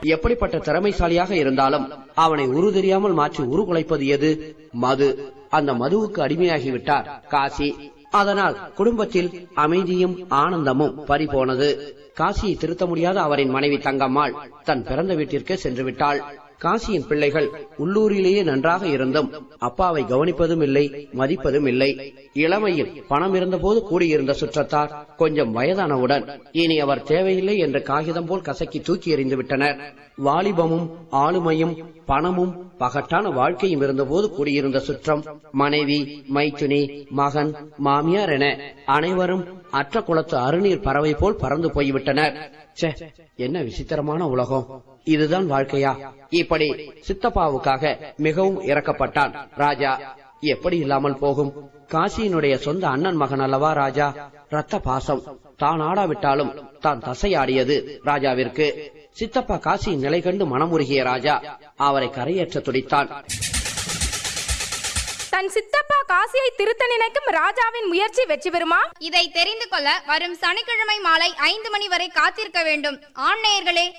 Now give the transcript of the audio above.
எப்படிப்பட்ட திறமைசாலியாக இருந்தாலும் அவனை உரு தெரியாமல் மாற்றி உருகுலைப்பது எது மது அந்த மதுவுக்கு அடிமையாகிவிட்டார் காசி அதனால் குடும்பத்தில் அமைதியும் ஆனந்தமும் பறிபோனது காசியை திருத்த முடியாத அவரின் மனைவி தங்கம்மாள் தன் பிறந்த வீட்டிற்கு சென்று விட்டாள் காசியின் பிள்ளைகள் உள்ளூரிலேயே நன்றாக இருந்தும் அப்பாவை கவனிப்பதும் இல்லை மதிப்பதும் இல்லை இளமையில் பணம் இருந்தபோது கூடியிருந்த சுற்றத்தார் கொஞ்சம் வயதானவுடன் இனி அவர் தேவையில்லை என்ற காகிதம் போல் கசக்கி தூக்கி எறிந்து விட்டனர் வாலிபமும் ஆளுமையும் பணமும் பகட்டான வாழ்க்கையும் இருந்தபோது கூடியிருந்த சுற்றம் மனைவி மைத்துனி மகன் மாமியார் என அனைவரும் அற்ற குளத்து அருநீர் பறவை போல் பறந்து போய்விட்டனர் ச்சே என்ன விசித்திரமான உலகம் இதுதான் வாழ்க்கையா இப்படி சித்தப்பாவுக்காக மிகவும் இறக்கப்பட்டான் ராஜா எப்படி இல்லாமல் போகும் காசியினுடைய சொந்த அண்ணன் மகன் அல்லவா ராஜா ரத்த பாசம் தான் ஆடாவிட்டாலும் தான் தசையாடியது ராஜாவிற்கு சித்தப்பா காசியின் நிலை கண்டு மனமுருகிய ராஜா அவரை கரையேற்ற துடித்தான் தன் சித்தப்பா காசியை திருத்த நினைக்கும் ராஜாவின் முயற்சி வெற்றி பெறுமா இதை தெரிந்து கொள்ள வரும் சனிக்கிழமை மாலை ஐந்து மணி வரை காத்திருக்க வேண்டும் ஆண் நேயர்களே